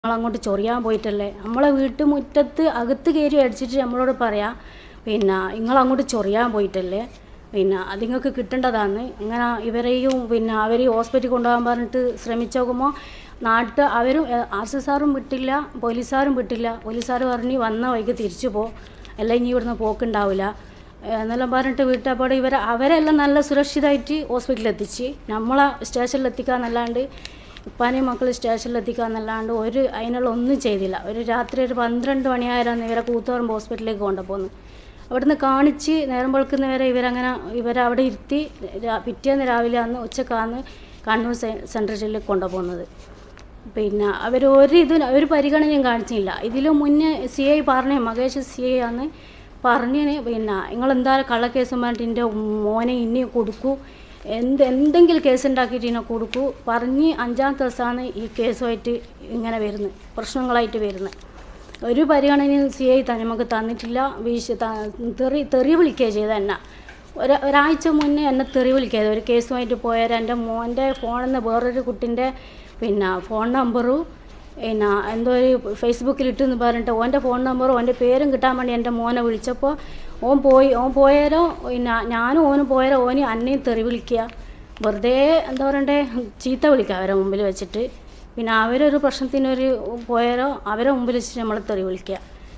നമ്മളങ്ങോട്ട് ചൊറിയാൻ പോയിട്ടല്ലേ നമ്മളെ വീട്ടുമുറ്റത്ത് അകത്ത് കയറി അടിച്ചിട്ട് നമ്മളോട് പറയാം പിന്നെ നിങ്ങളങ്ങോട്ട് ചൊറിയാൻ പോയിട്ടല്ലേ പിന്നെ അത് നിങ്ങൾക്ക് കിട്ടേണ്ടതാണ് അങ്ങനെ ഇവരെയും പിന്നെ അവർ ഹോസ്പിറ്റലിൽ കൊണ്ടുപോകാൻ പറഞ്ഞിട്ട് ശ്രമിച്ചു നോക്കുമ്പോൾ നാട്ട് അവരും ആർ സി സാറും വിട്ടില്ല പോലീസുകാരും വിട്ടില്ല പോലീസുകാർ പറഞ്ഞ് വന്ന വൈകി തിരിച്ചു പോ അല്ല ഇനി ഇവിടുന്ന് പോക്കുണ്ടാവില്ല എന്നെല്ലാം പറഞ്ഞിട്ട് വീട്ടപ്പാട് ഇവരെ അവരെല്ലാം നല്ല സുരക്ഷിതമായിട്ട് ഹോസ്പിറ്റലിൽ എത്തിച്ച് നമ്മളെ സ്റ്റേഷനിൽ എത്തിക്കാന്നല്ലാണ്ട് ഉപ്പാനെയും മക്കൾ സ്റ്റേഷനിൽ എത്തിക്കാന്നല്ലാണ്ട് ഒരു അതിനുള്ള ഒന്നും ചെയ്തില്ല ഒരു രാത്രി ഒരു പന്ത്രണ്ട് മണിയായിരുന്നു ഇവരെ കൂത്തുപറമ്പ് ഹോസ്പിറ്റലിലേക്ക് കൊണ്ടുപോകുന്നു അവിടുന്ന് കാണിച്ച് നേരം വെളുക്കുന്നവരെ ഇവരങ്ങനെ ഇവരവിടെ ഇരുത്തി രാ- പിറ്റേന്ന് രാവിലെ അന്ന് ഉച്ചക്കാന്ന് കണ്ണൂർ സെ- സെൻട്രൽ ജയിലിൽ കൊണ്ടുപോകുന്നത് പിന്നെ അവർ ഒരു ഇതിന് ഒരു പരിഗണനയും കാണിച്ചില്ല ഇതിൽ മുന്നേ സി ഐ പറഞ്ഞേ മകേഷ് സി ഐ ആണ് പറഞ്ഞിന് പിന്നെ നിങ്ങൾ എന്തായാലും കള്ളക്കേസും പറഞ്ഞിട്ട് എൻ്റെ മോനെ ഇനി കൊടുക്കൂ എന്ത് എന്തെങ്കിലും കേസ് ഉണ്ടാക്കിയിട്ട് ഇതിനെ കൊടുക്കൂ പറഞ്ഞ് അഞ്ചാമത്തെ ദിവസമാണ് ഈ കേസുമായിട്ട് ഇങ്ങനെ വരുന്നത് പ്രശ്നങ്ങളായിട്ട് വരുന്നത് ഒരു പരിഗണനയും സി ഐ തന്നെ നമുക്ക് തന്നിട്ടില്ല വീശ് ത- തെറി തെറി വിളിക്കുക ചെയ്ത എന്നെ ഒരു ഒരാഴ്ച മുന്നേ എന്നെ തെറി വിളിക്കാതെ ഒരു കേസുമായിട്ട് പോയാൽ എൻ്റെ മോൻ്റെ ഫോണിൽ നിന്ന് വേറൊരു കുട്ടിൻ്റെ പിന്നെ ഫോൺ നമ്പറും പിന്നെ എന്തോ ഒരു ഫേസ്ബുക്കിൽ ഇട്ടെന്ന് പറഞ്ഞിട്ട് ഓൻ്റെ ഫോൺ നമ്പറും ഓൻ്റെ പേരും കിട്ടാൻ വേണ്ടി എൻ്റെ മോനെ വിളിച്ചപ്പോൾ ഓൻ പോയി ഓൻ പോയാലോ പിന്നെ ഞാനും ഓനും പോയാലോ ഓന് അന്നയും തെറി വിളിക്കുക വെറുതെ എന്താ പറയണ്ടേ ചീത്ത വിളിക്കുക അവരെ മുമ്പിൽ വെച്ചിട്ട് പിന്നെ അവരൊരു പ്രശ്നത്തിനൊരു പോയാലോ അവരെ മുമ്പിൽ വെച്ചിട്ട് നമ്മൾ തെറി വിളിക്കുക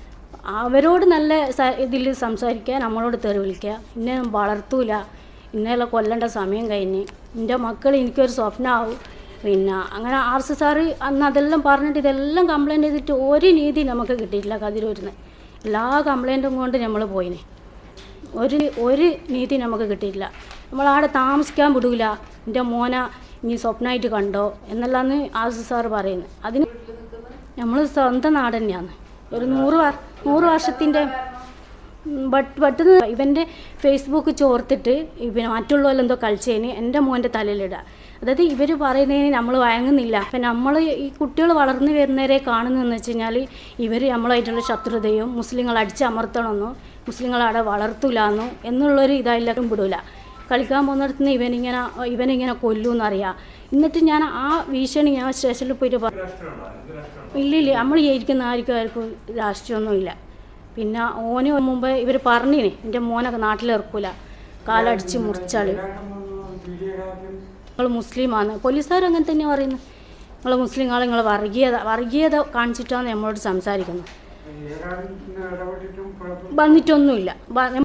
അവരോട് നല്ല ഇതിൽ സംസാരിക്കുക നമ്മളോട് തെറി വിളിക്കുക ഇന്നെ വളർത്തൂല ഇന്നലെ കൊല്ലേണ്ട സമയം കഴിഞ്ഞ് എൻ്റെ മക്കൾ എനിക്കൊരു സ്വപ്നമാവും പിന്നെ അങ്ങനെ ആർ സി സാറ് അന്ന് അതെല്ലാം പറഞ്ഞിട്ട് ഇതെല്ലാം കംപ്ലൈൻറ്റ് ചെയ്തിട്ട് ഒരു നീതി നമുക്ക് കിട്ടിയിട്ടില്ല കതിരൂരിന്ന് എല്ലാ കംപ്ലൈൻറ്റും കൊണ്ട് നമ്മൾ പോയിന് ഒരു ഒരു നീതി നമുക്ക് കിട്ടിയില്ല നമ്മളവിടെ താമസിക്കാൻ വിടൂല എൻ്റെ മോന ഇനി സ്വപ്നമായിട്ട് കണ്ടോ എന്നെല്ലാന്ന് ആർ സി സാറ് പറയുന്നത് അതിന് നമ്മൾ സ്വന്തം നാട് തന്നെയാണ് ഒരു നൂറ് വർ നൂറ് വർഷത്തിൻ്റെ ബട്ട് പെട്ടെന്ന് ഇവൻ്റെ ഫേസ്ബുക്ക് ചോർത്തിട്ട് പിന്നെ മറ്റുള്ളവരെന്തോ കളിച്ചതിന് എൻ്റെ മോൻ്റെ തലയിലിടുക അതായത് ഇവർ പറയുന്നതിന് നമ്മൾ വഴങ്ങുന്നില്ല അപ്പം നമ്മൾ ഈ കുട്ടികൾ വളർന്നു വരുന്നവരെ കാണുന്നതെന്ന് വെച്ച് കഴിഞ്ഞാൽ ഇവർ നമ്മളായിട്ടുള്ള ശത്രുതയും മുസ്ലിങ്ങൾ അടിച്ചമർത്തണമെന്നോ മുസ്ലിങ്ങളവിടെ വളർത്തൂലെന്നോ എന്നുള്ളൊരു ഇതായാലും വിടൂല കളിക്കാൻ പോകുന്നിടത്ത് നിന്ന് ഇവനിങ്ങനെ ഇവനിങ്ങനെ കൊല്ലൂന്നറിയാം എന്നിട്ട് ഞാൻ ആ ഭീഷണി ഞാൻ സ്റ്റേഷനിൽ പോയിട്ട് പറഞ്ഞു ഇല്ലില്ല നമ്മൾ ജയിക്കുന്ന ആർക്കും ആർക്കും രാഷ്ട്രീയമൊന്നുമില്ല പിന്നെ ഓന് മുമ്പ് ഇവർ പറഞ്ഞിന് എൻ്റെ മോനൊക്കെ നാട്ടിലിറക്കൂല കാലടിച്ച് മുറിച്ചാള് നിങ്ങൾ മുസ്ലിമാണ് പോലീസുകാർ അങ്ങനെ തന്നെ പറയുന്നു നിങ്ങൾ മുസ്ലിങ്ങൾ നിങ്ങൾ വർഗീയത വർഗീയത കാണിച്ചിട്ടാണ് നമ്മളോട് സംസാരിക്കുന്നത് ഇടപെട്ടിട്ടും കുഴപ്പം വന്നിട്ടൊന്നുമില്ല വ-